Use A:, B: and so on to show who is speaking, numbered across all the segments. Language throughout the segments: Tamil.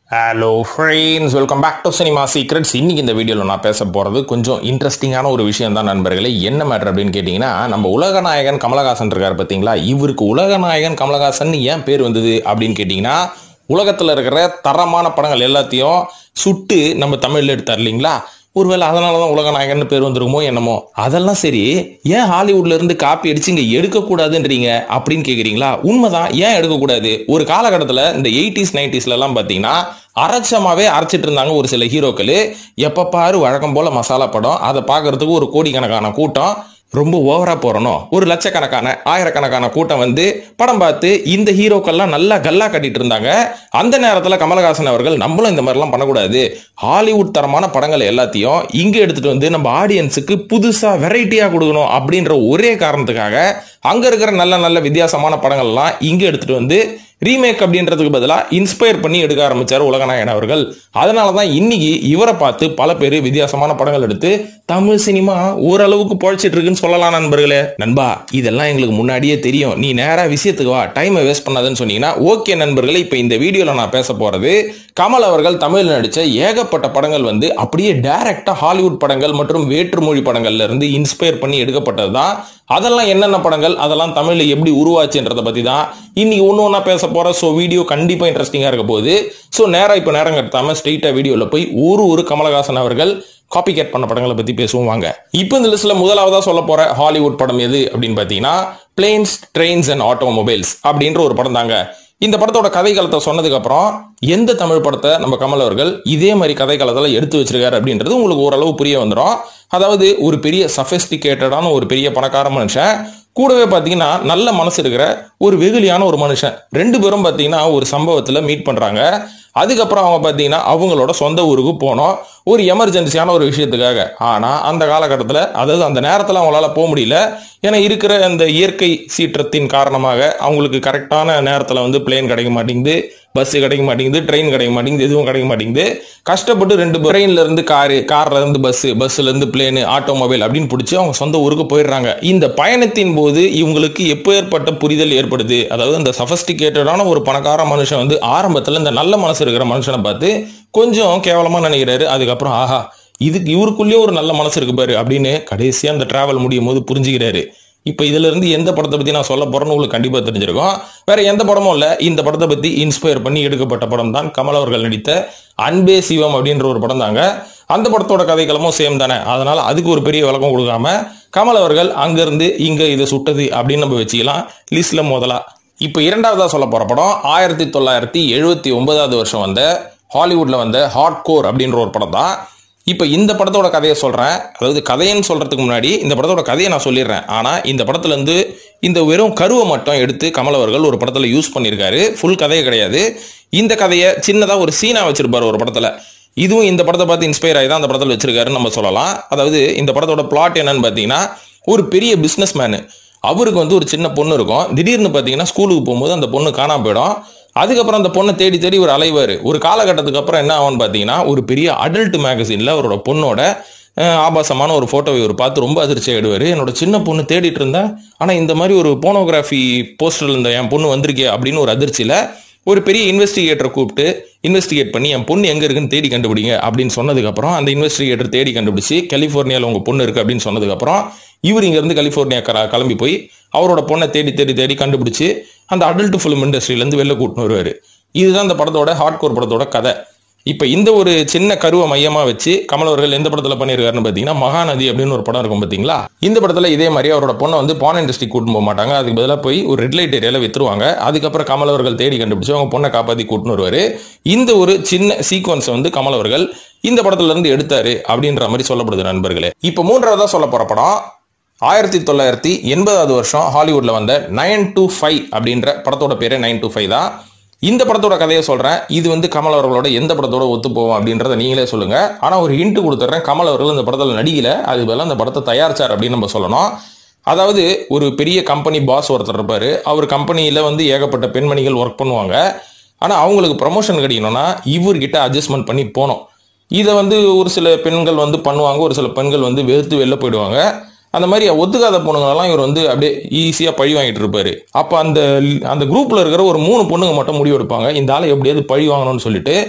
A: hello friends welcome back to cinema secrets இன்னைக்கு இந்த வீடியோவில் நான் பேச போகிறது கொஞ்சம் இன்ட்ரெஸ்டிங்கான ஒரு விஷயம் தான் நண்பர்களே என்ன மேட்டர் அப்படின்னு கேட்டிங்கன்னா நம்ம உலகநாயகன் கமலஹாசன் இருக்கார் பார்த்தீங்களா இவருக்கு உலகநாயகன் கமலஹாசன் ஏன் பேர் வந்தது அப்படின்னு கேட்டிங்கன்னா உலகத்தில் இருக்கிற தரமான படங்கள் எல்லாத்தையும் சுட்டு நம்ம தமிழில் எடுத்தார் இல்லைங்களா ஒருவேளை அதனால தான் உலகநாயகன் பேர் வந்திருக்குமோ என்னமோ அதெல்லாம் சரி ஏன் ஹாலிவுட்ல இருந்து காப்பி அடிச்சு இங்க எடுக்கக்கூடாதுன்றீங்க அப்படின்னு கேக்குறீங்களா உண்மைதான் ஏன் எடுக்கக்கூடாது ஒரு காலகட்டத்தில் இந்த எயிட்டிஸ் நைன்டிஸ்ல எல்லாம் பார்த்தீங்கன்னா அரைச்சமாவே அரைச்சிட்டு இருந்தாங்க ஒரு சில ஹீரோக்கள் எப்ப பாரு வழக்கம் போல மசாலா படம் அதை பார்க்கறதுக்கு ஒரு கோடிக்கணக்கான கூட்டம் ரொம்ப ஓவரா போறணும் ஒரு லட்சக்கணக்கான ஆயிரக்கணக்கான கூட்டம் வந்து படம் பார்த்து இந்த ஹீரோக்கள்லாம் நல்லா கல்லா கட்டிட்டு இருந்தாங்க அந்த நேரத்துல கமலஹாசன் அவர்கள் நம்மளும் இந்த மாதிரிலாம் பண்ணக்கூடாது ஹாலிவுட் தரமான படங்கள் எல்லாத்தையும் இங்க எடுத்துட்டு வந்து நம்ம ஆடியன்ஸுக்கு புதுசா வெரைட்டியா கொடுக்கணும் அப்படின்ற ஒரே காரணத்துக்காக அங்க இருக்கிற நல்ல நல்ல வித்தியாசமான படங்கள்லாம் இங்க எடுத்துட்டு வந்து ரீமேக் அப்படின்றதுக்கு பதிலாக இன்ஸ்பயர் பண்ணி எடுக்க ஆரம்பிச்சார் உலகநாயகன் அவர்கள் அதனால தான் இன்னைக்கு இவரை பார்த்து பல பேர் வித்தியாசமான படங்கள் எடுத்து தமிழ் சினிமா ஓரளவுக்கு பொழைச்சிட்டு இருக்குன்னு சொல்லலாம் நண்பர்களே நண்பா இதெல்லாம் எங்களுக்கு முன்னாடியே தெரியும் நீ நேரா விஷயத்துக்கு வா டைமை வேஸ்ட் பண்ணாதுன்னு சொன்னீங்கன்னா ஓகே நண்பர்களே இப்போ இந்த வீடியோவில் நான் பேச போறது கமல் அவர்கள் தமிழில் நடித்த ஏகப்பட்ட படங்கள் வந்து அப்படியே டைரக்டா ஹாலிவுட் படங்கள் மற்றும் வேற்றுமொழி படங்கள்ல இருந்து இன்ஸ்பயர் பண்ணி எடுக்கப்பட்டது தான் அதெல்லாம் என்னென்ன படங்கள் அதெல்லாம் தமிழில் எப்படி உருவாச்சுன்றதை பற்றி தான் இன்னைக்கு ஒன்று ஒன்றா பேச போகிற ஸோ வீடியோ கண்டிப்பாக இன்ட்ரெஸ்டிங்காக இருக்க போகுது ஸோ நேராக இப்போ நேரம் கட்டாமல் ஸ்ட்ரெயிட்டாக வீடியோவில் போய் ஒரு ஒரு கமலஹாசன் அவர்கள் காப்பி கேட் பண்ண படங்களை பற்றி பேசுவோம் வாங்க இப்போ இந்த லிஸ்ட்டில் முதலாவதாக சொல்ல போகிற ஹாலிவுட் படம் எது அப்படின்னு பார்த்தீங்கன்னா பிளேன்ஸ் ட்ரெயின்ஸ் அண்ட் ஆட்டோமொபைல்ஸ் அப்படின்ற ஒரு படம் தாங்க இந்த படத்தோட கதை காலத்தை சொன்னதுக்கு அப்புறம் எந்த தமிழ் படத்தை நம்ம கமல் அவர்கள் இதே மாதிரி கதை காலத்தில் எடுத்து வச்சிருக்காரு அப்படின்றது உங்களுக்கு ஓரளவு புரிய வந்துடும் அதாவது ஒரு பெரிய சஃபெஸ்டிகேட்டடான ஒரு பெரிய பணக்கார மனுஷன் கூடவே பார்த்தீங்கன்னா நல்ல மனசு இருக்கிற ஒரு வெகுலியான ஒரு மனுஷன் ரெண்டு பேரும் பார்த்தீங்கன்னா ஒரு சம்பவத்தில் மீட் பண்ணுறாங்க அதுக்கப்புறம் அவங்க பார்த்தீங்கன்னா அவங்களோட சொந்த ஊருக்கு போனோம் ஒரு எமர்ஜென்சியான ஒரு விஷயத்துக்காக ஆனால் அந்த காலகட்டத்தில் அதாவது அந்த நேரத்தில் அவங்களால போக முடியல ஏன்னா இருக்கிற அந்த இயற்கை சீற்றத்தின் காரணமாக அவங்களுக்கு கரெக்டான நேரத்தில் வந்து பிளேன் கிடைக்க மாட்டேங்குது பஸ் கிடைக்க மாட்டேங்குது ட்ரெயின் கிடைக்க மாட்டேங்குது எதுவும் கிடைக்க மாட்டேங்குது கஷ்டப்பட்டு ரெண்டு ட்ரெயின்ல இருந்து காரு கார்ல இருந்து பஸ் பஸ்ல இருந்து பிளேனு ஆட்டோமொபைல் அப்படின்னு பிடிச்சி அவங்க சொந்த ஊருக்கு போயிடுறாங்க இந்த பயணத்தின் போது இவங்களுக்கு எப்போ ஏற்பட்ட புரிதல் ஏற்படுது அதாவது இந்த சஃபஸ்டிகேட்டடான ஒரு பணக்கார மனுஷன் வந்து ஆரம்பத்தில் இந்த நல்ல மனசு இருக்கிற மனுஷனை பார்த்து கொஞ்சம் கேவலமா நினைக்கிறாரு அதுக்கப்புறம் ஆஹா இதுக்கு இவருக்குள்ளேயே ஒரு நல்ல மனசு இருக்கு பாரு அப்படின்னு கடைசியா அந்த டிராவல் முடியும் போது புரிஞ்சுக்கிறாரு இப்போ இதுல இருந்து எந்த படத்தை பத்தி நான் சொல்ல போறேன்னு உங்களுக்கு கண்டிப்பா தெரிஞ்சிருக்கும் வேற எந்த படமும் இல்ல இந்த படத்தை பத்தி இன்ஸ்பயர் பண்ணி எடுக்கப்பட்ட படம் தான் கமல் அவர்கள் நடித்த அன்பே சிவம் அப்படின்ற ஒரு படம் தாங்க அந்த படத்தோட கதைக்களமும் சேம் தானே அதனால அதுக்கு ஒரு பெரிய விளக்கம் கொடுக்காம கமல் அவர்கள் அங்கிருந்து இங்க இதை சுட்டது அப்படின்னு நம்ம வச்சுக்கலாம் லிஸ்ட்ல முதலா இப்போ இரண்டாவதா சொல்ல போற படம் ஆயிரத்தி தொள்ளாயிரத்தி எழுபத்தி ஒன்பதாவது வருஷம் வந்த ஹாலிவுட்ல வந்த ஹாட் கோர் அப்படின்ற ஒரு படம் தான் இப்போ இந்த படத்தோட கதையை சொல்கிறேன் அதாவது கதைன்னு சொல்கிறதுக்கு முன்னாடி இந்த படத்தோட கதையை நான் சொல்லிடுறேன் ஆனால் இந்த படத்துலேருந்து இந்த வெறும் கருவை மட்டும் எடுத்து கமல் அவர்கள் ஒரு படத்தில் யூஸ் பண்ணியிருக்காரு ஃபுல் கதையே கிடையாது இந்த கதையை சின்னதாக ஒரு சீனாக வச்சிருப்பார் ஒரு படத்தில் இதுவும் இந்த படத்தை பார்த்து இன்ஸ்பயர் ஆகி தான் அந்த படத்தில் வச்சிருக்காருன்னு நம்ம சொல்லலாம் அதாவது இந்த படத்தோட பிளாட் என்னன்னு பார்த்தீங்கன்னா ஒரு பெரிய பிஸ்னஸ் மேனு அவருக்கு வந்து ஒரு சின்ன பொண்ணு இருக்கும் திடீர்னு பார்த்தீங்கன்னா ஸ்கூலுக்கு போகும்போது அந்த பொண்ணு காணாம போயிடும் அதுக்கப்புறம் அந்த பொண்ணை தேடி தேடி ஒரு அலைவார் ஒரு காலகட்டத்துக்கு அப்புறம் என்ன ஆகும்னு பார்த்தீங்கன்னா ஒரு பெரிய அடல்ட் மேகசினில் அவரோட பொண்ணோட அஹ், ஆபாசமான ஒரு ஃபோட்டோவை இவர் பார்த்து ரொம்ப அதிர்ச்சி ஆயிடுவார் என்னோட சின்ன பொண்ணு தேடிட்டு இருந்தேன் ஆனால் இந்த மாதிரி ஒரு போனோகிராஃபி போஸ்டரில் இருந்த என் பொண்ணு வந்திருக்கே அப்படின்னு ஒரு அதிர்ச்சியில் ஒரு பெரிய இன்வெஸ்டிகேட்டரை கூப்பிட்டு இன்வெஸ்டிகேட் பண்ணி என் பொண்ணு எங்கே இருக்குன்னு தேடி கண்டுபிடிங்க அப்படின்னு சொன்னதுக்கப்புறம் அந்த இன்வெஸ்டிகேட்டர் தேடி கண்டுபிடிச்சி கலிஃபோர்னியாவில் உங்கள் பொண்ணு இருக்குது அப்படின்னு சொன்னதுக்கப்புறம் இவர் இங்கேருந்து கலிஃபோர்னியா கர- கிளம்பி போய் அவரோட பொண்ணை தேடி தேடி தேடி கண்டுபிடிச்சி அந்த அடல்ட் ஃபிலிம் இண்டஸ்ட்ரியிலேருந்து வெளில கூட்டின்னு வருவார் இதுதான் இந்த படத்தோட ஹார்ட்கோர் படத்தோட கதை இப்போ இந்த ஒரு சின்ன கருவை மையமாக வச்சு கமல் அவர்கள் எந்த படத்தில் பண்ணியிருக்காருன்னு பார்த்தீங்கன்னா மகாநதி அப்படின்னு ஒரு படம் இருக்கும் பார்த்தீங்களா இந்த படத்தில் இதே மாதிரி அவரோட பொண்ணை வந்து பான் இண்டஸ்ட்ரி கூட்டின்னு போக மாட்டாங்க அதுக்கு பதிலாக போய் ஒரு ரெட் லைட் ஏரியாவில் வித்துருவாங்க அதுக்கப்புறம் கமல் அவர்கள் தேடி கண்டுபிடிச்சு அவங்க பொண்ணை காப்பாற்றி கூட்டின்னு வருவார் இந்த ஒரு சின்ன சீக்வன்ஸை வந்து கமல் அவர்கள் இந்த படத்துல இருந்து எடுத்தாரு அப்படின்ற மாதிரி சொல்லப்படுது நண்பர்களே இப்போ மூன்றாவதா சொல்ல போற படம் ஆயிரத்தி தொள்ளாயிரத்தி எண்பதாவது வருஷம் ஹாலிவுட்ல வந்த நைன் டூ ஃபைவ் அப்படின்ற படத்தோட பேரு நைன் டூ ஃபைவ் தான் இந்த படத்தோட கதையை சொல்றேன் இது வந்து கமல் அவர்களோட எந்த படத்தோட ஒத்து போகும் அப்படின்றத நீங்களே சொல்லுங்க ஆனா ஒரு ஹிண்ட் கொடுத்துட்றேன் கமல் அவர்கள் இந்த படத்துல நடிக்கல அது பதிலா அந்த படத்தை தயாரிச்சார் அப்படின்னு நம்ம சொல்லணும் அதாவது ஒரு பெரிய கம்பெனி பாஸ் ஒருத்தர் இருப்பாரு அவர் கம்பெனியில வந்து ஏகப்பட்ட பெண்மணிகள் ஒர்க் பண்ணுவாங்க ஆனா அவங்களுக்கு ப்ரமோஷன் கிடைக்கணும்னா இவர்கிட்ட அட்ஜஸ்ட்மெண்ட் பண்ணி போகணும் இதை வந்து ஒரு சில பெண்கள் வந்து பண்ணுவாங்க ஒரு சில பெண்கள் வந்து வெறுத்து வெளில போயிடுவாங்க அந்த மாதிரி ஒத்துக்காத பொண்ணுங்களெல்லாம் இவர் வந்து அப்படியே ஈஸியாக பழி வாங்கிட்டு இருப்பாரு அப்போ அந்த அந்த குரூப்பில் இருக்கிற ஒரு மூணு பொண்ணுங்க மட்டும் முடிவு எடுப்பாங்க இந்த ஆளை எப்படியாவது பழி வாங்கணும்னு சொல்லிட்டு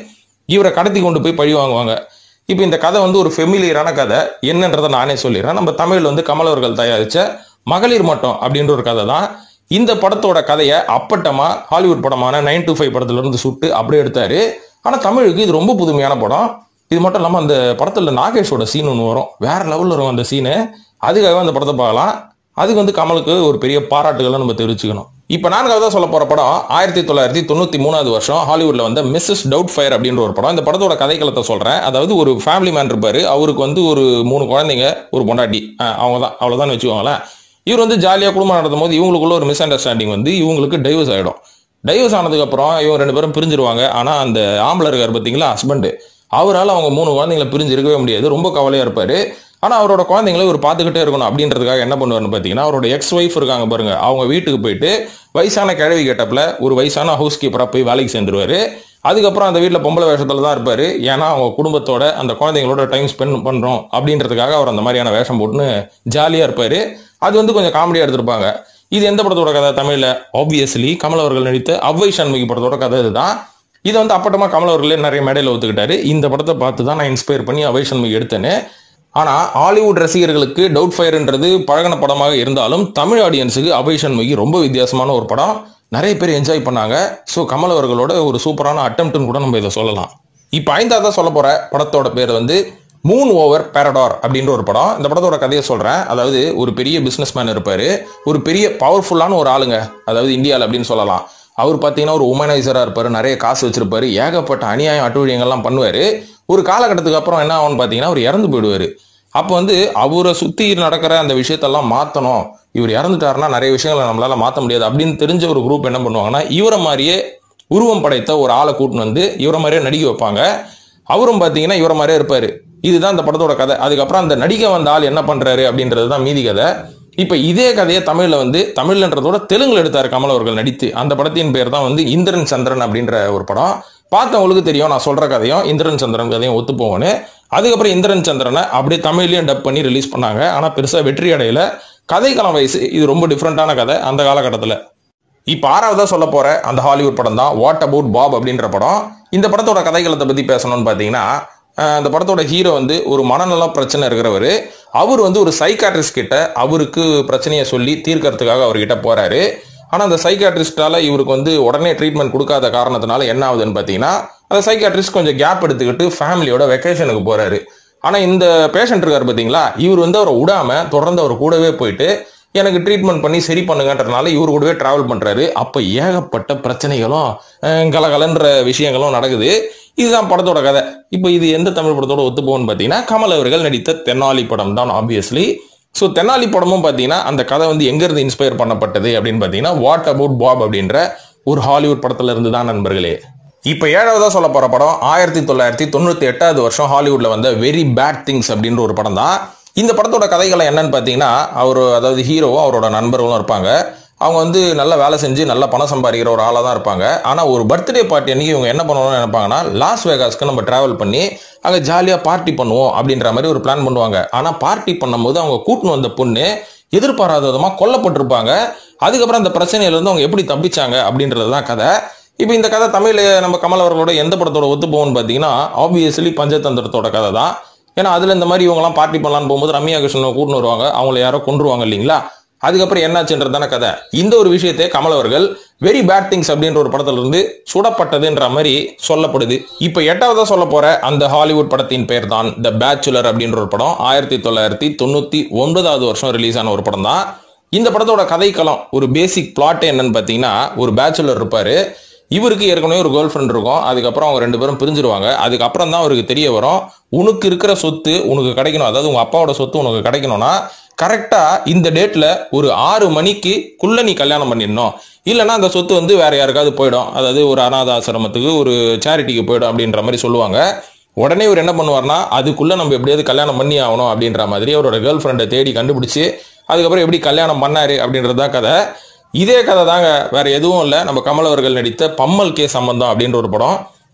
A: இவரை கடத்தி கொண்டு போய் பழி வாங்குவாங்க இப்போ இந்த கதை வந்து ஒரு ஃபெமிலியரான கதை என்னன்றதை நானே சொல்லிடுறேன் நம்ம தமிழ் வந்து கமல் அவர்கள் தயாரிச்ச மகளிர் மட்டம் அப்படின்ற ஒரு கதை தான் இந்த படத்தோட கதையை அப்பட்டமா ஹாலிவுட் படமான நைன் டு ஃபைவ் படத்துல இருந்து சுட்டு அப்படியே எடுத்தாரு ஆனா தமிழுக்கு இது ரொம்ப புதுமையான படம் இது மட்டும் இல்லாமல் அந்த படத்துல நாகேஷோட சீன் ஒன்று வரும் வேற லெவலில் வரும் அந்த சீனு அதுக்காக அந்த படத்தை பார்க்கலாம் அதுக்கு வந்து கமலுக்கு ஒரு பெரிய பாராட்டுகளை நம்ம தெரிவிச்சுக்கணும் இப்போ நான்காவதா சொல்ல போற படம் ஆயிரத்தி தொள்ளாயிரத்தி தொண்ணூத்தி மூணாவது வருஷம் ஹாலிவுட்ல வந்த மிஸ்ஸஸ் டவுட் ஃபயர் அப்படின்ற ஒரு படம் இந்த படத்தோட கதைக்களத்தை சொல்றேன் அதாவது ஒரு ஃபேமிலி மேன் இருப்பாரு அவருக்கு வந்து ஒரு மூணு குழந்தைங்க ஒரு பொண்டாட்டி அஹ் அவங்க தான் அவ்வளோதான் வச்சுக்கோங்களேன் இவர் வந்து ஜாலியாக குடும்பம் நடத்தும் போது இவங்களுக்குள்ள ஒரு மிஸ் அண்டர்ஸ்டாண்டிங் வந்து இவங்களுக்கு டைவர்ஸ் ஆகிடும் டைவர்ஸ் ஆனதுக்கப்புறம் இவங்க ரெண்டு பேரும் பிரிஞ்சிருவாங்க ஆனால் அந்த ஆம்பளை இருக்கார் பார்த்தீங்களா ஹஸ்பண்டு அவரால் அவங்க மூணு குழந்தைங்களை பிரிஞ்சு இருக்கவே முடியாது ரொம்ப கவலையாக இருப்பார் ஆனால் அவரோட குழந்தைங்களை இவர் பார்த்துக்கிட்டே இருக்கணும் அப்படின்றதுக்காக என்ன பண்ணுவார்னு பார்த்தீங்கன்னா அவரோட எக்ஸ் ஒய்ஃப் இருக்காங்க பாருங்க அவங்க வீட்டுக்கு போயிட்டு வயசான கிழவி கேட்டப்பில் ஒரு வயசான ஹவுஸ் கீப்பராக போய் வேலைக்கு சேர்ந்துருவாரு அதுக்கப்புறம் அந்த வீட்டில் பொம்பளை வேஷத்தில் தான் இருப்பார் ஏன்னா அவங்க குடும்பத்தோட அந்த குழந்தைங்களோட டைம் ஸ்பெண்ட் பண்ணுறோம் அப்படின்றதுக்காக அவர் அந்த மாதிரியான வேஷம் போட்டுன்னு ஜாலியாக இருப்பார் அது வந்து கொஞ்சம் காமெடியாக எடுத்திருப்பாங்க இது எந்த படத்தோட கதை தமிழில் ஆப்வியஸ்லி கமல் அவர்கள் நடித்த அவ்வை சண்முகி படத்தோட கதை இதுதான் இதை வந்து அப்பட்டமா கமல் அவர்களே நிறைய மேடையில் ஒத்துக்கிட்டாரு இந்த படத்தை பார்த்து தான் நான் இன்ஸ்பயர் பண்ணி அவ்வை சண்முகி எடுத்தேனே ஆனால் ஹாலிவுட் ரசிகர்களுக்கு டவுட் ஃபயர்ன்றது பழகின படமாக இருந்தாலும் தமிழ் ஆடியன்ஸுக்கு அபய் சண்முகி ரொம்ப வித்தியாசமான ஒரு படம் நிறைய பேர் என்ஜாய் பண்ணாங்க ஸோ கமல் அவர்களோட ஒரு சூப்பரான அட்டம்ப்ட்னு கூட நம்ம இதை சொல்லலாம் இப்போ ஐந்தாவது சொல்ல போற படத்தோட பேர் வந்து மூன் ஓவர் பேரடார் அப்படின்ற ஒரு படம் இந்த படத்தோட கதையை சொல்றேன் அதாவது ஒரு பெரிய பிசினஸ் மேன் இருப்பாரு ஒரு பெரிய பவர்ஃபுல்லான ஒரு ஆளுங்க அதாவது இந்தியாவில் அப்படின்னு சொல்லலாம் அவர் பார்த்தீங்கன்னா ஒரு உமனைசராக இருப்பாரு நிறைய காசு வச்சிருப்பாரு ஏகப்பட்ட அநியாயம் அட்டுழியங்கள்லாம் பண்ணுவார் ஒரு காலகட்டத்துக்கு அப்புறம் என்ன ஆகும்னு பார்த்தீங்கன்னா அவர் இறந்து போயிடுவார் அப்போ வந்து அவரை சுற்றி நடக்கிற அந்த விஷயத்தெல்லாம் மாற்றணும் இவர் இறந்துட்டாருன்னா நிறைய விஷயங்களை நம்மளால மாற்ற முடியாது அப்படின்னு தெரிஞ்ச ஒரு குரூப் என்ன பண்ணுவாங்கன்னா இவரை மாதிரியே உருவம் படைத்த ஒரு ஆளை கூட்டின்னு வந்து இவரை மாதிரியே நடிக்க வைப்பாங்க அவரும் பார்த்தீங்கன்னா இவரை மாதிரியே இருப்பாரு இதுதான் இந்த படத்தோட கதை அதுக்கப்புறம் அந்த நடிக்க வந்த ஆள் என்ன பண்றாரு அப்படின்றது தான் மீதி கதை இப்போ இதே கதையை தமிழ்ல வந்து தமிழ்ன்றதோட தெலுங்குல எடுத்தாரு கமல் அவர்கள் நடித்து அந்த படத்தின் பேர் தான் வந்து இந்திரன் சந்திரன் அப்படின்ற ஒரு படம் பார்த்தவங்களுக்கு தெரியும் நான் சொல்ற கதையும் இந்திரன் சந்திரன் கதையும் ஒத்து போவேன்னு அதுக்கப்புறம் இந்திரன் சந்திரனை அப்படியே தமிழ்லயும் டப் பண்ணி ரிலீஸ் பண்ணாங்க ஆனா பெருசா வெற்றி அடையல கதைக்களம் வயசு இது ரொம்ப டிஃப்ரெண்டான கதை அந்த காலகட்டத்தில் இப்போ ஆறாவதா சொல்ல போற அந்த ஹாலிவுட் படம் தான் வாட் அபவுட் பாப் அப்படின்ற படம் இந்த படத்தோட கதைகளத்தை பத்தி பேசணும்னு பார்த்தீங்கன்னா அஹ், அந்த படத்தோட ஹீரோ வந்து ஒரு மனநல பிரச்சனை இருக்கிறவர் அவர் வந்து ஒரு சைக்காட்ரிஸ்ட் கிட்ட அவருக்கு பிரச்சனையை சொல்லி தீர்க்கறதுக்காக அவர்கிட்ட போறாரு ஆனால் அந்த சைக்காட்ரிஸ்டால இவருக்கு வந்து உடனே ட்ரீட்மெண்ட் கொடுக்காத காரணத்தினால என்ன ஆகுதுன்னு பார்த்தீங்கன்னா அந்த சைக்காட்ரிஸ்ட் கொஞ்சம் கேப் எடுத்துக்கிட்டு ஃபேமிலியோட வெக்கேஷனுக்கு போறாரு ஆனால் இந்த பேஷண்ட் இருக்கார் பார்த்தீங்களா இவர் வந்து அவரை விடாம தொடர்ந்து அவர் கூடவே போயிட்டு எனக்கு ட்ரீட்மெண்ட் பண்ணி சரி பண்ணுங்கன்றதுனால இவர் கூடவே டிராவல் பண்றாரு அப்போ ஏகப்பட்ட பிரச்சனைகளும் அஹ், கலகலன்ற விஷயங்களும் நடக்குது இதுதான் படத்தோட கதை இப்போ இது எந்த தமிழ் படத்தோட ஒத்து போகும்னு பார்த்தீங்கன்னா கமல் அவர்கள் நடித்த தென்னாலி படம் தான் ஆப்வியஸ்லி ஸோ தென்னாலி படமும் பார்த்தீங்கன்னா அந்த கதை வந்து எங்கேருந்து இன்ஸ்பயர் பண்ணப்பட்டது அப்படின்னு பார்த்தீங்கன்னா வாட் அபவுட் பாப் அப்படின்ற ஒரு ஹாலிவுட் படத்துல இருந்து தான் நண்பர்களே இப்போ ஏழாவதா சொல்ல போற படம் ஆயிரத்தி தொள்ளாயிரத்தி தொண்ணூத்தி எட்டாவது வருஷம் ஹாலிவுட்ல வந்த வெரி பேட் திங்ஸ் அப்படின்ற ஒரு படம் தான் இந்த படத்தோட கதைகளை என்னன்னு பார்த்தீங்கன்னா அவர் அதாவது ஹீரோவும் அவரோட நண்பர்களும் இருப்பாங்க அவங்க வந்து நல்ல வேலை செஞ்சு நல்ல பணம் சம்பாதிக்கிற ஒரு ஆளாக தான் இருப்பாங்க ஆனால் ஒரு பர்த்டே பார்ட்டி அன்னைக்கு இவங்க என்ன பண்ணணும்னு நினைப்பாங்கன்னா லாஸ் வேகாஸ்க்கு நம்ம டிராவல் பண்ணி அங்கே ஜாலியாக பார்ட்டி பண்ணுவோம் அப்படின்ற மாதிரி ஒரு பிளான் பண்ணுவாங்க ஆனால் பார்ட்டி பண்ணும்போது அவங்க கூட்டின்னு வந்த பொண்ணு எதிர்பாராத விதமாக கொல்லப்பட்டிருப்பாங்க அதுக்கப்புறம் அந்த பிரச்சனையிலேருந்து அவங்க எப்படி தப்பிச்சாங்க அப்படின்றது தான் கதை இப்போ இந்த கதை தமிழ் நம்ம கமல் அவர்களோட எந்த படத்தோட ஒத்து போகும்னு பார்த்தீங்கன்னா ஆப்வியஸ்லி பஞ்சதந்திரத்தோட கதை தான் ஏன்னா அதில் இந்த மாதிரி இவங்கெல்லாம் பார்ட்டி பண்ணலான்னு போகும்போது ரம்யா கிருஷ்ணனை கூட்டின்னு வருவாங்க அவங்கள யாரோ கொண்டுருவாங்க இல்லைங்களா அதுக்கப்புறம் என்னாச்சுன்றது தானே கதை இந்த ஒரு விஷயத்தை கமல் அவர்கள் வெரி பேட் திங்ஸ் அப்படின்ற ஒரு படத்துல இருந்து சுடப்பட்டதுன்ற மாதிரி சொல்லப்படுது இப்போ எட்டாவதா சொல்ல போற அந்த ஹாலிவுட் படத்தின் பெயர் தான் த பேச்சுலர் அப்படின்ற ஒரு படம் ஆயிரத்தி தொள்ளாயிரத்தி தொண்ணூத்தி ஒன்பதாவது வருஷம் ரிலீஸ் ஆன ஒரு படம் தான் இந்த படத்தோட கதைக்களம் ஒரு பேசிக் பிளாட் என்னன்னு பார்த்தீங்கன்னா ஒரு பேச்சுலர் இருப்பாரு இவருக்கு ஏற்கனவே ஒரு கேர்ள் ஃப்ரெண்ட் இருக்கும் அதுக்கப்புறம் அவங்க ரெண்டு பேரும் பிரிஞ்சிருவாங்க அதுக்கப்புறம் தான் அவருக்கு தெரிய வரும் உனக்கு இருக்கிற சொத்து உனக்கு கிடைக்கணும் அதாவது உங்க அப்பாவோட சொத்து உனக்கு கிடைக்கணும்னா கரெக்டா இந்த டேட்ல ஒரு ஆறு மணிக்கு குள்ள நீ கல்யாணம் பண்ணிடணும் இல்லைன்னா அந்த சொத்து வந்து வேற யாருக்காவது போயிடும் அதாவது ஒரு அனாத ஆசிரமத்துக்கு ஒரு சேரிட்டிக்கு போயிடும் அப்படின்ற மாதிரி சொல்லுவாங்க உடனே இவர் என்ன பண்ணுவார்னா அதுக்குள்ள நம்ம எப்படியாவது கல்யாணம் பண்ணி ஆகணும் அப்படின்ற மாதிரி அவரோட கேர்ள் ஃப்ரெண்டை தேடி கண்டுபிடிச்சு அதுக்கப்புறம் எப்படி கல்யாணம் பண்ணாரு அப்படின்றது தான் கதை இதே கதை தாங்க வேற எதுவும் இல்லை நம்ம கமல் அவர்கள் நடித்த பம்மல் கே சம்பந்தம் அப்படின்ற ஒரு படம்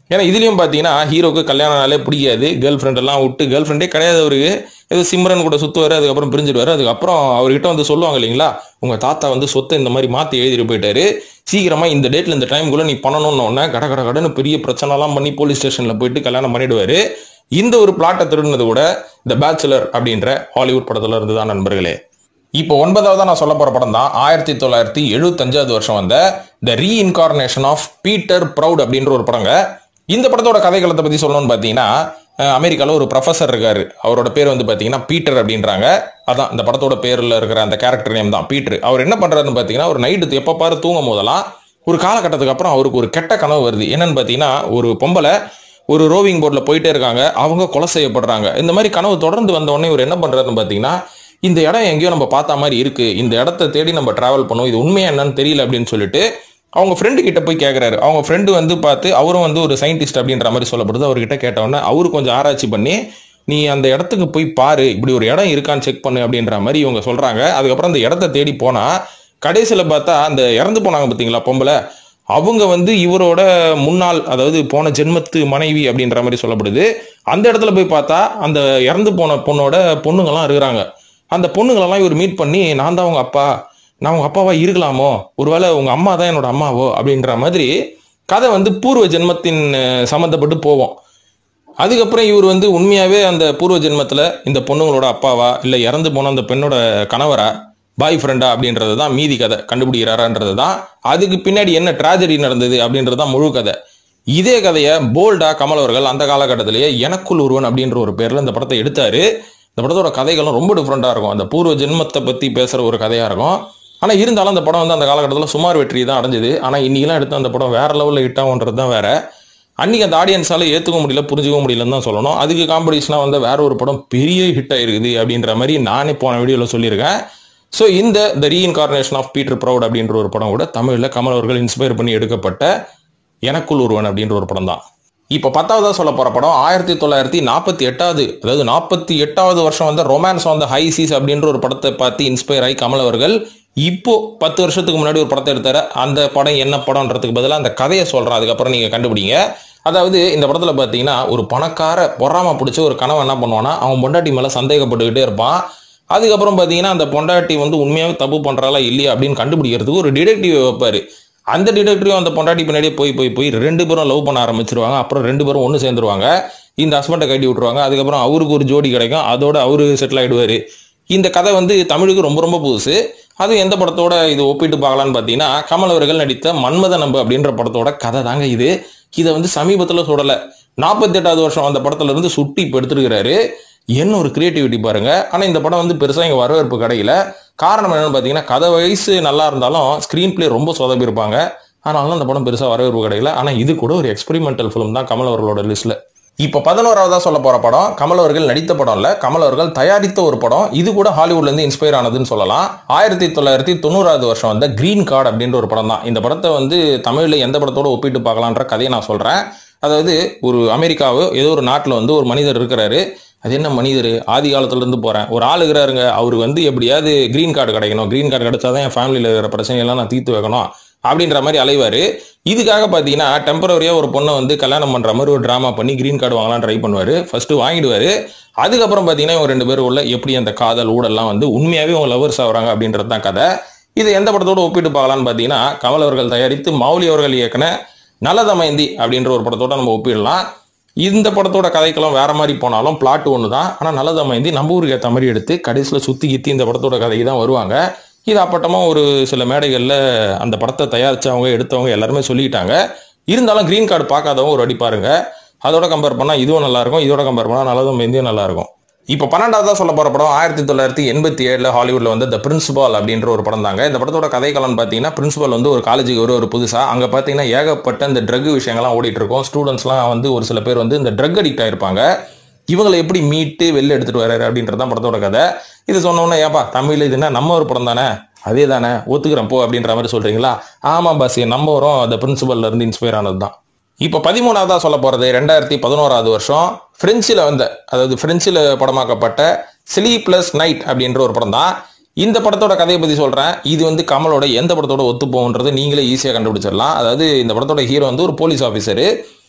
A: ஏன்னா இதுலயும் பார்த்தீங்கன்னா ஹீரோக்கு கல்யாணம் நாளே பிடிக்காது கேர்ள் ஃப்ரெண்ட் எல்லாம் விட்டு கேர்ள் ஃப்ரெண்டே கிடையாது அவருக்கு ஏதோ சிம்ரன் கூட சுற்றுவார் அதுக்கப்புறம் பிரிஞ்சிடுவார் அதுக்கப்புறம் அவர்கிட்ட வந்து சொல்லுவாங்க இல்லைங்களா உங்கள் தாத்தா வந்து சொத்தை இந்த மாதிரி மாற்றி எழுதிட்டு போயிட்டாரு சீக்கிரமாக இந்த டேட்டில் இந்த டைம்குள்ளே நீ பண்ணணும்னு உடனே கட கட கடன்னு பெரிய பிரச்சனைலாம் பண்ணி போலீஸ் ஸ்டேஷனில் போயிட்டு கல்யாணம் பண்ணிடுவார் இந்த ஒரு பிளாட்டை திருடினது கூட த பேச்சுலர் அப்படின்ற ஹாலிவுட் படத்துல இருந்து தான் நண்பர்களே இப்போ ஒன்பதாவதா நான் சொல்ல போற படம் தான் ஆயிரத்தி தொள்ளாயிரத்தி எழுபத்தஞ்சாவது வருஷம் வந்த the reincarnation of Peter Proud அப்படின்ற ஒரு படங்க இந்த படத்தோட கதைகளத்தை பத்தி சொல்லணும்னு பார்த்தீங்கன்னா அஹ், அமெரிக்கால ஒரு ப்ரொஃபசர் இருக்காரு அவரோட பேர் வந்து பார்த்தீங்கன்னா பீட்டர் அப்படின்றாங்க அதான் இந்த படத்தோட பேர்ல இருக்கிற அந்த கேரக்டர் நேம் தான் பீட்டர் அவர் என்ன பண்றாருன்னு பார்த்தீங்கன்னா ஒரு நைட்டு எப்போ பாரு தூங்கும் போதெல்லாம் ஒரு காலகட்டத்துக்கு அப்புறம் அவருக்கு ஒரு கெட்ட கனவு வருது என்னன்னு பார்த்தீங்கன்னா ஒரு பொம்பளை ஒரு ரோவிங் போர்டில் போயிட்டே இருக்காங்க அவங்க கொலை செய்யப்படுறாங்க இந்த மாதிரி கனவு தொடர்ந்து வந்த உடனே இவர் என்ன பண்றாருன்னு பார்த்தீங்கன்னா இந்த இடம் எங்கேயோ நம்ம பார்த்த மாதிரி இருக்கு இந்த இடத்த தேடி நம்ம டிராவல் பண்ணுவோம் இது உண்மையா என்னன்னு தெரியல அப்படின்னு சொல்லிட்டு அவங்க ஃப்ரெண்டு கிட்ட போய் கேட்குறாரு அவங்க ஃப்ரெண்டு வந்து பார்த்து அவரும் வந்து ஒரு சயின்டிஸ்ட் அப்படின்ற மாதிரி சொல்லப்படுது அவர்கிட்ட கேட்ட உடனே அவரு கொஞ்சம் ஆராய்ச்சி பண்ணி நீ அந்த இடத்துக்கு போய் பாரு இப்படி ஒரு இடம் இருக்கான்னு செக் பண்ணு அப்படின்ற மாதிரி இவங்க சொல்றாங்க அதுக்கப்புறம் அந்த இடத்த தேடி போனா கடைசியில் பார்த்தா அந்த இறந்து போனாங்க பார்த்தீங்களா பொம்பளை அவங்க வந்து இவரோட முன்னாள் அதாவது போன ஜென்மத்து மனைவி அப்படின்ற மாதிரி சொல்லப்படுது அந்த இடத்துல போய் பார்த்தா அந்த இறந்து போன பொண்ணோட பொண்ணுங்கெல்லாம் இருக்கிறாங்க அந்த பொண்ணுங்களெல்லாம் இவர் மீட் பண்ணி நான் தான் உங்க அப்பா நான் உங்க அப்பாவா இருக்கலாமோ ஒருவேளை உங்க அம்மா தான் என்னோட அம்மாவோ அப்படின்ற மாதிரி கதை வந்து பூர்வ ஜென்மத்தின் அஹ், சம்மந்தப்பட்டு போவோம் அதுக்கப்புறம் இவர் வந்து உண்மையாவே அந்த பூர்வ ஜென்மத்துல இந்த பொண்ணுங்களோட அப்பாவா இல்ல இறந்து போன அந்த பெண்ணோட கணவரா பாய் ஃப்ரெண்டா அப்படின்றது தான் மீதி கதை கண்டுபிடிக்கிறாரான்றது தான் அதுக்கு பின்னாடி என்ன ட்ராஜடி நடந்தது அப்படின்றது தான் முழு கதை இதே கதையை போல்டா கமல் அவர்கள் அந்த காலகட்டத்திலேயே எனக்குள் ஒருவன் அப்படின்ற ஒரு பேர்ல இந்த படத்தை எடுத்தாரு இந்த படத்தோட கதைகளும் ரொம்ப டிஃப்ரெண்டா இருக்கும் அந்த பூர்வ ஜென்மத்தை பத்தி பேசுற ஒரு கதையா இருக்கும் ஆனா இருந்தாலும் அந்த படம் வந்து அந்த காலகட்டத்தில் சுமார் வெற்றி தான் அடைஞ்சது ஆனா இன்னைக்கெல்லாம் எடுத்த அந்த படம் வேற லெவலில் ஹிட் ஆகுன்றது தான் வேற அன்னைக்கு அந்த ஆடியன்ஸால ஏத்துக்க முடியல புரிஞ்சுக்க முடியலன்னு தான் சொல்லணும் அதுக்கு காம்படிஷனா வந்து வேற ஒரு படம் பெரிய ஹிட் ஆயிருக்குது அப்படின்ற மாதிரி நானே போன வீடியோல சொல்லியிருக்கேன் ஸோ இந்த the reincarnation of Peter Proud அப்படின்ற ஒரு படம் கூட தமிழில் கமல் அவர்கள் இன்ஸ்பயர் பண்ணி எடுக்கப்பட்ட எனக்குள் ஒருவன் அப்படின்ற ஒரு படம் தான் இப்போ பத்தாவதா சொல்ல போற படம் ஆயிரத்தி தொள்ளாயிரத்தி நாற்பத்தி எட்டாவது அதாவது நாற்பத்தி எட்டாவது வருஷம் வந்து romance on the high seas அப்படின்ற ஒரு படத்தை பார்த்து இன்ஸ்பயர் ஆகி கமல் அவர்கள் இப்போ பத்து வருஷத்துக்கு முன்னாடி ஒரு படத்தை எடுத்தாரு அந்த படம் என்ன படம்ன்றதுக்கு பதிலாக அந்த கதையை சொல்றேன் அதுக்கப்புறம் நீங்க கண்டுபிடிங்க அதாவது இந்த படத்துல பார்த்தீங்கன்னா ஒரு பணக்கார பொறாம பிடிச்ச ஒரு கணவன் என்ன பண்ணுவான்னா அவன் பொண்டாட்டி மேல சந்தேகப்பட்டுக்கிட்டே இருப்பான் அதுக்கப்புறம் பார்த்தீங்கன்னா அந்த பொண்டாட்டி வந்து உண்மையாவே தப்பு பண்றாளா இல்லையா அப்படின்னு கண்டுபிடிக்கிறதுக்கு ஒரு டிடெக்டிவ் வைப்பாரு அந்த டிடெக்டிவ் அந்த பொண்டாட்டி பின்னாடியே போய் போய் போய் ரெண்டு பேரும் லவ் பண்ண ஆரம்பிச்சிருவாங்க அப்புறம் ரெண்டு பேரும் ஒன்று சேர்ந்துருவாங்க இந்த ஹஸ்பண்டை கட்டி விட்டுருவாங்க அதுக்கப்புறம் அவருக்கு ஒரு ஜோடி கிடைக்கும் அதோட அவரு செட்டில் ஆயிடுவாரு இந்த கதை வந்து தமிழுக்கு ரொம்ப ரொம்ப புதுசு அது எந்த படத்தோட இது ஒப்பிட்டு பார்க்கலான்னு பார்த்தீங்கன்னா கமல் அவர்கள் நடித்த மன்மத நம்பு அப்படின்ற படத்தோட கதை தாங்க இது இதை வந்து சமீபத்தில் சுடலை நாற்பத்தி எட்டாவது வருஷம் அந்த படத்துல இருந்து சுட்டி இப்போ எடுத்துருக்கிறாரு என்ன ஒரு கிரியேட்டிவிட்டி பாருங்க ஆனா இந்த படம் வந்து பெருசா இங்க வரவேற்பு கிடையில காரணம் என்னன்னு பாத்தீங்கன்னா கதை வயசு நல்லா இருந்தாலும் ஸ்கிரீன் பிளே ரொம்ப சொதப்பி இருப்பாங்க ஆனாலும் அந்த படம் பெருசா வரவேற்பு கிடையில ஆனா இது கூட ஒரு எக்ஸ்பெரிமெண்டல் ஃபிலிம் தான் கமல் அவர்களோட லிஸ்ட்ல இப்போ பதினோராவதா சொல்ல போற படம் கமல் அவர்கள் நடித்த படம் இல்ல கமல் அவர்கள் தயாரித்த ஒரு படம் இது கூட ஹாலிவுட்ல இருந்து இன்ஸ்பயர் ஆனதுன்னு சொல்லலாம் ஆயிரத்தி தொள்ளாயிரத்தி தொண்ணூறாவது வருஷம் வந்த கிரீன் கார்டு அப்படின்ற ஒரு படம் தான் இந்த படத்தை வந்து தமிழ்ல எந்த படத்தோட ஒப்பிட்டு பார்க்கலான்ற கதையை நான் சொல்றேன் அதாவது ஒரு அமெரிக்காவோ ஏதோ ஒரு நாட்டில் வந்து ஒரு மனிதர் இருக்கிறாரு அது என்ன மனிதர் ஆதி காலத்துல இருந்து போறேன் ஒரு ஆள் இருக்கிறாருங்க அவருக்கு வந்து எப்படியாவது கிரீன் கார்டு கிடைக்கணும் கிரீன் கார்டு கிடைச்சாதான் என் ஃபேமிலியில் இருக்கிற பிரச்சனையெல்லாம் நான் தீர்த்து வைக்கணும் அப்படின்ற மாதிரி அலைவாரு இதுக்காக பார்த்தீங்கன்னா டெம்பரரியா ஒரு பொண்ணை வந்து கல்யாணம் பண்ற மாதிரி ஒரு டிராமா பண்ணி கிரீன் கார்டு வாங்கலாம் ட்ரை பண்ணுவாரு ஃபர்ஸ்ட் வாங்கிடுவாரு அதுக்கப்புறம் பார்த்தீங்கன்னா இவங்க ரெண்டு பேரும் உள்ள எப்படி அந்த காதல் ஊடல்லாம் வந்து உண்மையாவே அவங்க லவர்ஸ் ஆகுறாங்க அப்படின்றது தான் கதை இது எந்த படத்தோட ஒப்பிட்டு பார்க்கலாம்னு பார்த்தீங்கன்னா கமல் அவர்கள் தயாரித்து மௌலி அவர்கள் இயக்குன நலதமயந்தி அப்படின்ற ஒரு படத்தோட நம்ம ஒப்பிடலாம் இந்த படத்தோட கதைக்கெல்லாம் வேற மாதிரி போனாலும் பிளாட் ஒன்று தான் ஆனால் நல்லதமைந்தி நம்ம ஊருக்கு ஏற்ற மாதிரி எடுத்து கடைசியில் சுற்றி கித்தி இந்த படத்தோட கதைக்கு தான் வருவாங்க இது அப்பட்டமா ஒரு சில மேடைகளில் அந்த படத்தை தயாரிச்சவங்க எடுத்தவங்க எல்லாருமே சொல்லிக்கிட்டாங்க இருந்தாலும் கிரீன் கார்டு பார்க்காதவங்க ஒரு அடி பாருங்க அதோட கம்பேர் பண்ணால் இதுவும் நல்லா இருக்கும் இதோட கம்பேர் பண்ணால் நல்லதமைந்தியும் நல்லா இருக்கும் இப்போ பன்னெண்டாவதா சொல்ல போற படம் ஆயிரத்தி தொள்ளாயிரத்தி எண்பத்தி ஏழுல ஹாலிவுட்ல வந்து த பிரின்சிபால் அப்படின்ற ஒரு படம் தாங்க இந்த படத்தோட கதைக்களம் பார்த்தீங்கன்னா பிரின்சிபால் வந்து ஒரு காலேஜுக்கு ஒரு ஒரு புதுசா அங்க பார்த்தீங்கன்னா ஏகப்பட்ட இந்த ட்ரக் விஷயங்கள்லாம் ஓடிட்டு இருக்கும் ஸ்டூடெண்ட்ஸ்லாம் வந்து ஒரு சில பேர் வந்து இந்த ட்ரக் அடிக்ட் ஆயிருப்பாங்க இவங்களை எப்படி மீட்டு வெளில எடுத்துட்டு வர்றாரு அப்படின்றது தான் படத்தோட கதை இது சொன்னோன்னே ஏப்பா தமிழ் இது என்ன நம்ம ஒரு படம் தானே அதே தானே ஒத்துக்கிறேன் போ அப்படின்ற மாதிரி சொல்றீங்களா ஆமா பாஸ் நம்ம வரும் அந்த பிரின்சிபல்ல இருந்து இன்ஸ்பயர் ஆனது தான் இப்போ பதிமூணாவதா சொல்ல போறது ரெண்டாயிரத்தி பதினோராவது வருஷம் பிரெஞ்சில் வந்த அதாவது பிரெஞ்சில் படமாக்கப்பட்ட சிலி பிளஸ் நைட் அப்படின்ற ஒரு படம் தான் இந்த படத்தோட கதையை பத்தி சொல்றேன் இது வந்து கமலோட எந்த படத்தோட ஒத்து போகுன்றது நீங்களே ஈஸியாக கண்டுபிடிச்சிடலாம் அதாவது இந்த படத்தோட ஹீரோ வந்து ஒரு போலீஸ் ஆஃபீஸரு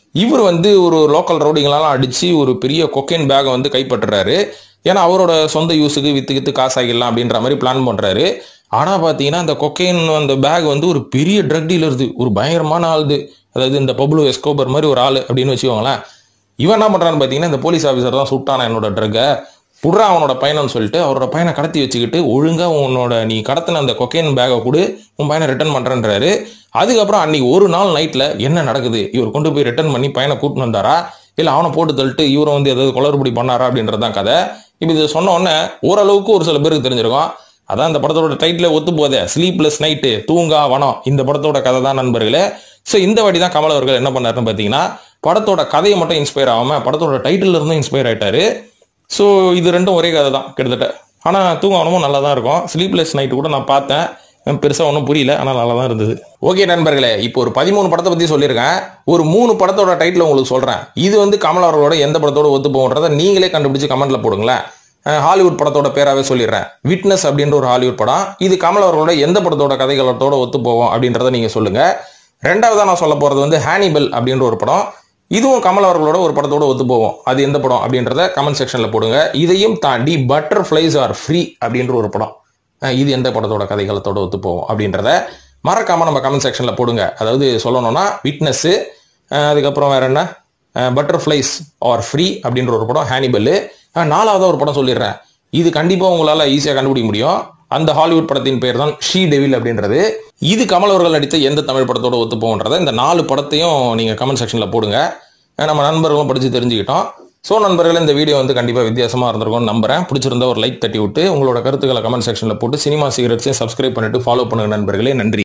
A: இவர் வந்து ஒரு லோக்கல் ரவுடிங்களெல்லாம் அடிச்சு ஒரு பெரிய கொக்கைன் பேக்கை வந்து கைப்பற்றுறாரு ஏன்னா அவரோட சொந்த யூஸுக்கு வித்து வித்து காசாகிடலாம் அப்படின்ற மாதிரி பிளான் பண்றாரு ஆனா பாத்தீங்கன்னா அந்த கொக்கைன் அந்த பேக் வந்து ஒரு பெரிய ட்ரக் டீலர்து ஒரு பயங்கரமான ஆளுது அதாவது இந்த பப்ளோ எஸ்கோபர் மாதிரி ஒரு ஆள் அப்படின்னு வச்சுக்கோங்களேன் இவன் என்ன பண்றான்னு பாத்தீங்கன்னா இந்த போலீஸ் ஆஃபீஸர் தான் சுட்டானா என்னோட ட்ரக்கை புடுறா அவனோட பையனன்னு சொல்லிட்டு அவரோட பையனை கடத்தி வச்சுக்கிட்டு ஒழுங்கா உன்னோட நீ கடத்தின அந்த கொக்கைன் பேக்கை கொடு உன் பையனை ரிட்டர்ன் பண்றேன்றாரு அதுக்கப்புறம் அன்னைக்கு ஒரு நாள் நைட்ல என்ன நடக்குது இவர் கொண்டு போய் ரிட்டர்ன் பண்ணி பையனை கூட்டின்னு வந்தாரா இல்ல அவனை போட்டு தள்ளிட்டு இவரை வந்து ஏதாவது குளறுபடி பண்ணாரா அப்படின்றது தான் கதை இப்போ இது சொன்ன உடனே ஓரளவுக்கு ஒரு சில பேருக்கு தெரிஞ்சிருக்கும் அதான் இந்த படத்தோட டைட்டில் ஒத்து போதே ஸ்லீப்லெஸ் நைட்டு தூங்கா வனம் இந்த படத்தோட கதை தான் நண்பர்களே ஸோ இந்த வாட்டி தான் கமல் அவர்கள் என்ன பண்ணாருன்னு பார்த்தீங்கன்னா படத்தோட கதையை மட்டும் இன்ஸ்பயர் ஆகாம படத்தோட டைட்டில் இருந்தும் இன்ஸ்பயர் ஆயிட்டாரு ஸோ இது ரெண்டும் ஒரே கதை தான் கிட்டத்தட்ட ஆனால் தூங்கவனமும் நல்லா தான் இருக்கும் ஸ்லீப்லெஸ் நைட்டு கூட நான் பார்த்தேன் பெருசாக ஒன்றும் புரியல ஆனால் நல்லா தான் இருந்தது ஓகே நண்பர்களே இப்போ ஒரு பதிமூணு படத்தை பற்றி சொல்லியிருக்கேன் ஒரு மூணு படத்தோட டைட்டில் உங்களுக்கு சொல்கிறேன் இது வந்து கமல் அவர்களோட எந்த படத்தோட ஒத்து போகுன்றதை நீங்களே கண்டுபிடிச்சு கமெண்ட்ல போடுங்களேன் அஹ் ஹாலிவுட் படத்தோட பேராவே சொல்லிடுறேன் விட்னஸ் அப்படின்ற ஒரு ஹாலிவுட் படம் இது கமல் அவர்களோட எந்த படத்தோட கதைகளத்தோட ஒத்து போகும் அப்படின்றத நீங்க சொல்லுங்க ரெண்டாவதா நான் சொல்ல போறது வந்து ஹானிபல் அப்படின்ற ஒரு படம் இதுவும் கமல் அவர்களோட ஒரு படத்தோட ஒத்து போகும் அது எந்த படம் அப்படின்றத கமெண்ட் செக்ஷன்ல போடுங்க இதையும் தாண்டி பட்டர்ஃப்ளைஸ் ஆர் ஃப்ரீ அப்படின்ற ஒரு படம் அஹ் இது எந்த படத்தோட கதைகளத்தோட ஒத்து போகும் அப்படின்றத மறக்காம நம்ம கமெண்ட் செக்ஷன்ல போடுங்க அதாவது சொல்லணும்னா விட்னஸ் அதுக்கப்புறம் வேற என்ன பட்டர்ஃப்ளைஸ் ஆர் ஃப்ரீ அப்படின்ற ஒரு படம் ஹானிபல் நாலாவதா ஒரு படம் சொல்லிடுறேன் இது கண்டிப்பா உங்களால ஈஸியா கண்டுபிடிக்க முடியும் அந்த ஹாலிவுட் படத்தின் பேர் தான் ஷீ டெவில் அப்படின்றது இது கமல் அவர்கள் நடித்த எந்த தமிழ் படத்தோட ஒத்து போகுன்றத இந்த நாலு படத்தையும் நீங்க கமெண்ட் செக்ஷன்ல போடுங்க நம்ம நண்பர்களும் படிச்சு தெரிஞ்சுக்கிட்டோம் ஸோ நண்பர்கள் இந்த வீடியோ வந்து கண்டிப்பாக வித்தியாசமாக இருந்திருக்கும்னு நம்புறேன் பிடிச்சிருந்தா ஒரு லைக் தட்டி விட்டு உங்களோட கருத்துக்களை கமெண்ட் செக்ஷனில் போட்டு சினிமா சீக்ரெட்ஸையும் சப்ஸ்கிரைப் பண்ணிட்டு ஃபாலோ பண்ணுங்க நண்பர்களே நன்றி